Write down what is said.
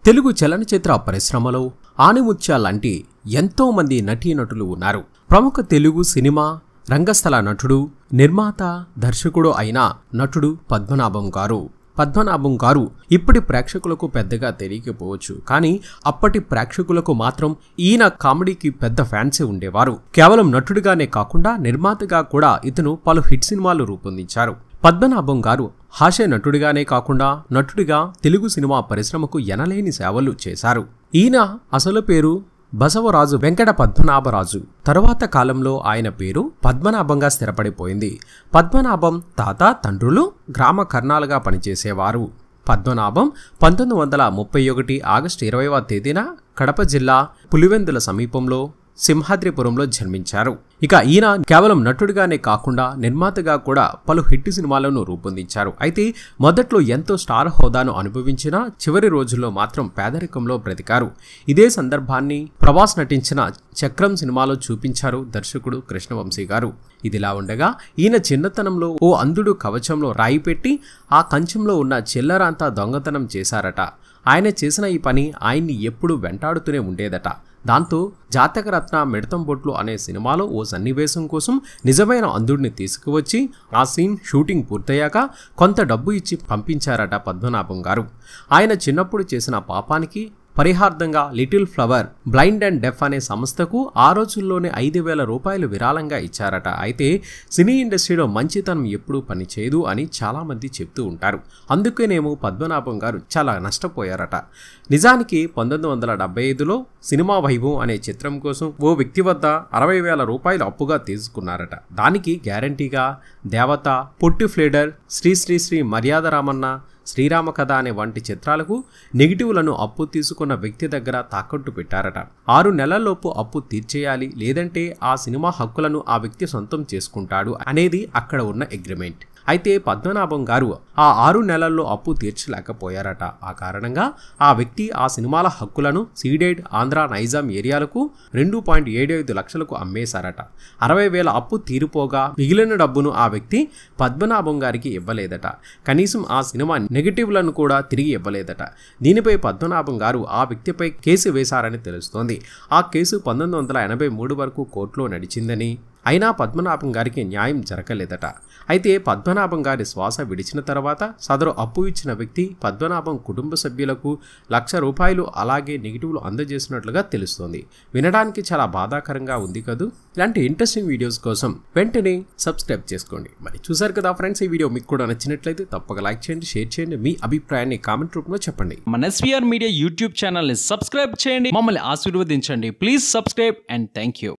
తెలుగు చలనచిత్ర పరిశ్రమలో ఆణిముత్యాల లాంటి ఎంతో మంది నటీనటులు ఉన్నారు ప్రముఖ తెలుగు సినిమా రంగస్థల నటుడు నిర్మాత దర్శకుడు అయిన నటుడు పద్మనాభం గారు పద్మనాభం గారు ఇప్పటి ప్రేక్షకులకు పెద్దగా తెలియకపోవచ్చు కానీ అప్పటి ప్రేక్షకులకు మాత్రం ఈయన కామెడీకి పెద్ద ఫ్యాన్సే ఉండేవారు కేవలం నటుడిగానే కాకుండా నిర్మాతగా కూడా ఇతను పలు హిట్ సినిమాలు రూపొందించారు పద్మనాభం గారు హాస్య నటుడిగానే కాకుండా నటుడిగా తెలుగు సినిమా పరిశ్రమకు ఎనలేని సేవలు చేశారు ఈయన అసలు పేరు బసవరాజు వెంకట పద్మనాభరాజు తరువాత కాలంలో ఆయన పేరు పద్మనాభంగా స్థిరపడిపోయింది పద్మనాభం తాత తండ్రులు గ్రామ కర్ణాలుగా పనిచేసేవారు పద్మనాభం పంతొమ్మిది వందల ముప్పై ఒకటి ఆగస్టు ఇరవైవ తేదీన కడప జిల్లా పులివెందుల సమీపంలో సింహాద్రిపురంలో జన్మించారు ఇక ఈయన కేవలం నటుడిగానే కాకుండా నిర్మాతగా కూడా పలు హిట్ సినిమాలను రూపొందించారు అయితే మొదట్లో ఎంతో స్టార్ హోదాను అనుభవించిన చివరి రోజుల్లో మాత్రం పేదరికంలో బ్రతికారు ఇదే సందర్భాన్ని ప్రభాస్ నటించిన చక్రం సినిమాలో చూపించారు దర్శకుడు కృష్ణవంశీ గారు ఇదిలా ఉండగా ఈయన చిన్నతనంలో ఓ అంధుడు కవచంలో రాయి పెట్టి ఆ కంచంలో ఉన్న చిల్లరంతా దొంగతనం చేశారట ఆయన చేసిన ఈ పని ఆయన్ని ఎప్పుడూ వెంటాడుతూనే ఉండేదట దాంతో జాతకరత్న మిడతం బొట్లు అనే సినిమాలో ఓ సన్నివేశం కోసం నిజమైన అంధుడిని తీసుకువచ్చి ఆ సీన్ షూటింగ్ పూర్తయ్యాక కొంత డబ్బు ఇచ్చి పంపించారట పద్మనాభం గారు ఆయన చిన్నప్పుడు చేసిన పాపానికి పరిహార్థంగా little flower blind and deaf అనే సంస్థకు ఆ రోజుల్లోనే ఐదు వేల రూపాయలు విరాళంగా ఇచ్చారట అయితే సినీ ఇండస్ట్రీలో మంచితనం ఎప్పుడూ పనిచేయదు అని చాలామంది చెప్తూ ఉంటారు అందుకేనేమో పద్మనాభం గారు చాలా నష్టపోయారట నిజానికి పంతొమ్మిది వందల డెబ్బై ఐదులో సినిమా వైభవం అనే చిత్రం కోసం ఓ వ్యక్తి వద్ద అరవై వేల రూపాయలు అప్పుగా తీసుకున్నారట దానికి గ్యారంటీగా దేవత పొట్టి ఫ్లేడర్ శ్రీ శ్రీ శ్రీ మర్యాద రామన్న శ్రీరామ కథ అనే వంటి చిత్రాలకు నెగిటివ్లను అప్పు తీసుకున్న వ్యక్తి దగ్గర తాకట్టు పెట్టారట ఆరు నెలల్లోపు అప్పు తీర్చేయాలి లేదంటే ఆ సినిమా హక్కులను ఆ వ్యక్తి సొంతం చేసుకుంటాడు అనేది అక్కడ ఉన్న అగ్రిమెంట్ అయితే పద్మనాభం గారు ఆ ఆరు నెలల్లో అప్పు తీర్చలేకపోయారట ఆ కారణంగా ఆ వ్యక్తి ఆ సినిమాల హక్కులను సీడెడ్ ఆంధ్ర నైజాం ఏరియాలకు రెండు పాయింట్ ఏడు ఐదు లక్షలకు అమ్మేశారట అరవై వేల అప్పు తీరిపోగా మిగిలిన డబ్బును ఆ వ్యక్తి పద్మనాభం గారికి ఇవ్వలేదట కనీసం ఆ సినిమా నెగిటివ్లను కూడా తిరిగి ఇవ్వలేదట దీనిపై పద్మనాభం గారు ఆ వ్యక్తిపై కేసు వేశారని తెలుస్తోంది ఆ కేసు పంతొమ్మిది వందల ఎనభై మూడు వరకు కోర్టులో నడిచిందని అయినా పద్మనాభం గారికి న్యాయం జరగలేదట అయితే పద్మనాభం గారి శ్వాస విడిచిన తర్వాత సదరు అప్పు ఇచ్చిన వ్యక్తి పద్మనాభం కుటుంబ సభ్యులకు లక్ష రూపాయలు అలాగే నెగిటివ్లు అందజేసినట్లుగా తెలుస్తోంది వినడానికి చాలా బాధాకరంగా ఉంది కదూ ఇలాంటి ఇంట్రెస్టింగ్ వీడియోస్ కోసం వెంటనే సబ్స్క్రైబ్ చేసుకోండి మరి చూసారు కదా ఫ్రెండ్స్ ఈ వీడియో మీకు కూడా నచ్చినట్లయితే తప్పక లైక్ చేయండి షేర్ చేయండి మీ అభిప్రాయాన్ని కామెంట్ రూపంలో చెప్పండి మన ఎస్వీఆర్ మీడియా యూట్యూబ్ ఛానల్ని సబ్స్క్రైబ్ చేయండి మమ్మల్ని ఆశీర్వదించండి please subscribe and thank you